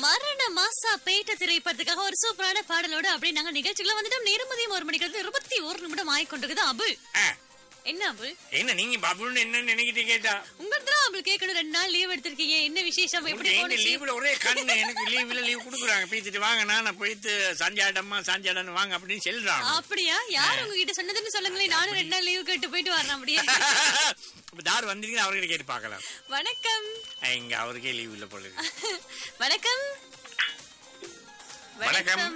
மரண மாசா பேட்ட திரைப்படத்துக்காக ஒரு சூப்பரான பாடலோட அப்படியே நாங்க நிகழ்ச்சிக்குள்ள வந்துட்டோம் நேரம் மதியம் ஒரு மணிக்கு இருபத்தி ஒரு நிமிடம் ஆயிக்கொண்டிருக்குது அபுல் ஆ, என்ன அபுல் என்ன நீங்க பபுள்னு என்ன நினைக்கிட்டு கேட்டா உங்களுக்கு தான் அபுல் கேட்கணும் ரெண்டு நாள் லீவ் எடுத்திருக்கீங்க என்ன விசேஷம் எப்படி இந்த போனுச்சு லீவுல ஒரே கண்ணு எனக்கு லீவுல லீவ் கொடுக்குறாங்க பீத்துட்டு வாங்க நான் போயிட்டு சஞ்சாடம்மா சஞ்சாடன் வாங்க அப்படின்னு சொல்றாங்க அப்படியா யார் உங்ககிட்ட சொன்னதுன்னு சொல்லுங்களேன் நானும் ரெண்டு நாள் லீவ் கேட்டு போயிட்டு வரேன் அப்படியே இப்ப தார் வந்திருக்கீங்க அவர்கிட்ட கேட்டு பார்க்கலாம் வணக்கம் ஆ, இங்க அவருக்கே லீவ் இல்ல போல இருக்கு. வணக்கம் வணக்கம்.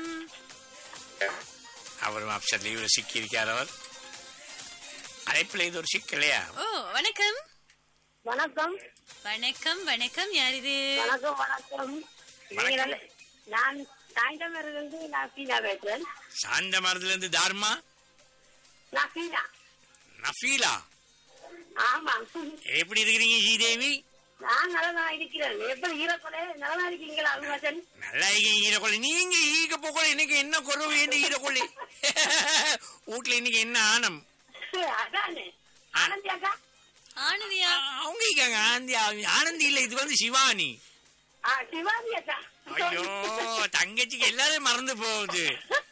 அவரும் அப்சர் லீவ்ல சிக்கி இருக்கார் அவர் அழைப்புல இது ஒரு சிக்கலையா ஓ வணக்கம் வணக்கம் வணக்கம் வணக்கம் யார் இது வணக்கம் வணக்கம் நீங்க வணக்கம். நல்ல- நான் சாயந்தரம் நான் சீனா பேசுறேன் சாந்த மரத்துல இருந்து தார்மா நான் சீனா நஃபீலா ஆமா எப்படி இருக்கிறீங்க ஸ்ரீதேவி நான் நல்லதா இருக்கிறேன் எப்படி ஈரப்படே நல்லதா இருக்கீங்களா அருணாச்சன் நல்லா இருக்கீங்க ஈரக்கொள்ளி நீங்க ஈக போக்கொள்ள இன்னைக்கு என்ன குறவு வேண்டு ஈரக்கொள்ளி வீட்டுல இன்னைக்கு என்ன ஆனம் அதானே ஆனந்தி அக்கா ஆனதியா ஆ, அவங்க இருக்காங்க ஆனந்தி ஆனந்தி இல்ல இது வந்து சிவானி ஆ, சிவாஜி அக்கா ஐயோ தங்கச்சிக்கு எல்லாரும் மறந்து போகுது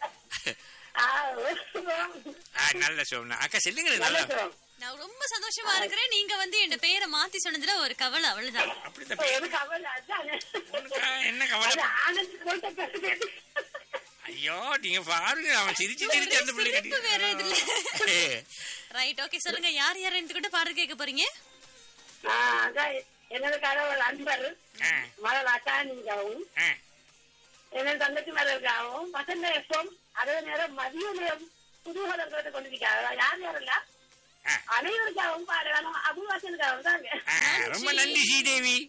ஆ, ஆ, நல்ல சோம்னா அக்கா சொல்லுங்க நல்ல நல்லா சுகம். நான் ரொம்ப சந்தோஷமா இருக்கிறேன் நீங்க வந்து என் பேரை மாத்தி சொன்னதுல ஒரு கவலை அவ்வளவுதான் அப்படித்தான் இப்ப பே- எதுக்கு அவள் அதானே உனக்கு என்ன அது கவலை ஆனந்தி போயிட்ட பேசுறது ஐயோ நீங்க பாருங்க அவன் சிரிச்சு சிரிச்சு அந்த பிள்ளை சிரிப்பு வேற இதுல. கட்டி ரைட் ஓகே சொல்லுங்க யார் யார் எனக்கு கூட பாடல் கேட்க போறீங்க ஆ, அதான் எனது கடவுள் அன்பர் ஆ, மலர் அக்கானிங்காவும் ஆ. எனது தங்கச்சி மலருக்காகவும் வசந்த எப்பம் அதே நேரம் மதிய நேரம் குதூகலம் கேட்டு கொண்டிருக்காங்க யார் யாரெல்லாம் ஆ. அனைவருக்காகவும் பாடலாம் அபுவாசனுக்காகவும் தாங்க ஆ, ரொம்ப நன்றி ஸ்ரீதேவி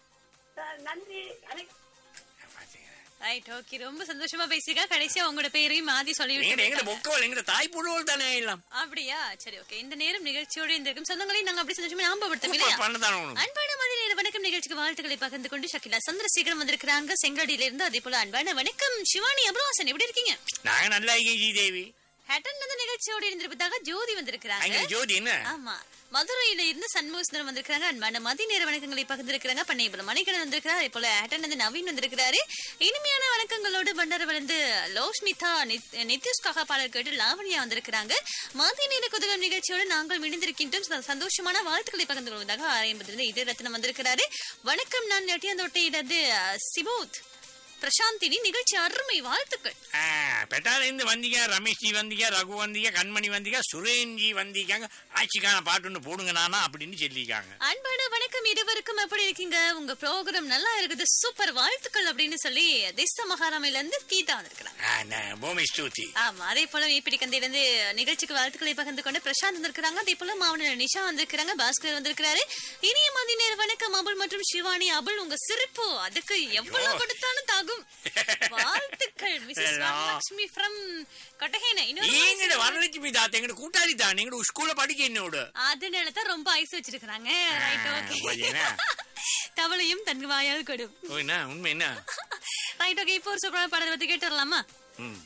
நன்றி அனை- பாத்தீங்களா? ரைட் ஓகே ரொம்ப சந்தோஷமா பேசிருக்கா கடைசியா உங்களோட பேரையும் மாத்தி சொல்லி எங்கட எங்கட விட்டு பொக்கவல் எங்கட தாய் புழுவல் தானே எல்லாம் அப்படியா சரி ஓகே இந்த நேரம் நிகழ்ச்சியோட இந்த இருக்கும் சொந்தங்களையும் நாங்க அப்படி சந்தோஷமா ஞாபகப்படுத்தோம் இல்லையா பண்ணதான உனக்கு அன்பான மாதிரி நேர வணக்கம் நிகழ்ச்சிக்கு வாழ்த்துக்களை பகிர்ந்து கொண்டு ஷக்கிலா சந்திரசேகரம் வந்திருக்கிறாங்க செங்கடியில இருந்து அதே போல அன்பான வணக்கம் சிவானி அபுராசன் எப்படி இருக்கீங்க நாங்க நல்லா இருக்கீங்க ஸ்ரீதேவி ஹேட்டன் வந்து நிகழ்ச்சியோட இருந்திருப்பதாக ஜோதி வந்திருக்கிறாங்க அங்க ஜோதி என்ன ஆமா மதுரையில இருந்து சண்முகசுந்தரம் வந்திருக்காங்க அன்பான மதி நேர வணக்கங்களை பகிர்ந்திருக்கிறாங்க பண்ணையபுரம் மணிகடன் வந்திருக்கிறார் அதே போல ஹேட்டன் வந்து நவீன் வந்திருக்கிறாரு இனிமையான வணக்கங்களோடு பண்டர வளர்ந்து லோஷ்மிதா நித்- நித்யுஷ்காக பாடல் கேட்டு லாவணியா வந்திருக்கிறாங்க மதிய நேர குதகம் நிகழ்ச்சியோடு நாங்கள் இணைந்திருக்கின்றோம் ச- சந்தோஷமான வாழ்த்துக்களை பகிர்ந்து கொள்வதாக ஆரம்பத்திலிருந்து இதே ரத்னம் வந்திருக்கிறாரு வணக்கம் நான் நெட்டியாந்தோட்டையிடது சிபோத் பிரசாந்தினி நிகழ்ச்சி அருமை வாழ்த்துக்கள் ஆ, பெட்டால இருந்து வந்தீங்க ரமேஷ் ஜி வந்தீங்க ரகு வந்தீங்க கண்மணி வந்தீங்க சுரேன் ஜி வந்தீங்க ஆட்சிக்கான பாட்டு ஒன்று போடுங்க நானா அப்படின்னு சொல்லியிருக்காங்க அன்பான வணக்கம் இருவருக்கும் எப்படி இருக்கீங்க உங்க ப்ரோக்ராம் நல்லா இருக்குது சூப்பர் வாழ்த்துக்கள் அப்படின்னு சொல்லி திஸ்த மகாராமையில இருந்து கீதா வந்திருக்கிறாங்க ஆ, நான் பூமி ஸ்தூதி ஆமா அதே போல மீப்பிடி கந்தையில இருந்து நிகழ்ச்சிக்கு வாழ்த்துக்களை பகிர்ந்து கொண்டு பிரசாந்த் வந்திருக்கிறாங்க அதே போல மாவன நிஷா வந்திருக்கிறாங்க பாஸ்கர் வந்திருக்கிறாரு இனிய மதி நேர வணக்கம் அபுல் மற்றும் சிவானி அபுல் உங்க சிரிப்பு அதுக்கு எவ்வளவு கொடுத்தாலும் தாகும் வாழ்த்துக்கள் missus Hello. Varalakshmi from Kottagena இன்னொரு நீங்கட வரலட்சுமி தாத்தா எங்கட கூட்டாளி தான் எங்கட ஸ்கூல்ல படிக்க என்னோட அதனால தான் ரொம்ப ஐஸ் வச்சிருக்காங்க ரைட் ஓகே போயேனா? தவளையும் தன் வாயால் கொடும் ஓ, என்ன உண்மை என்ன ரைட் ஓகே இப்போ ஒரு சூப்பரான பாடல் பத்தி கேட்டு வரலாமா ம்.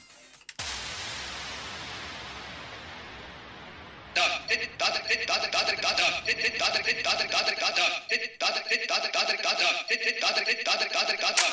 தாத்தர்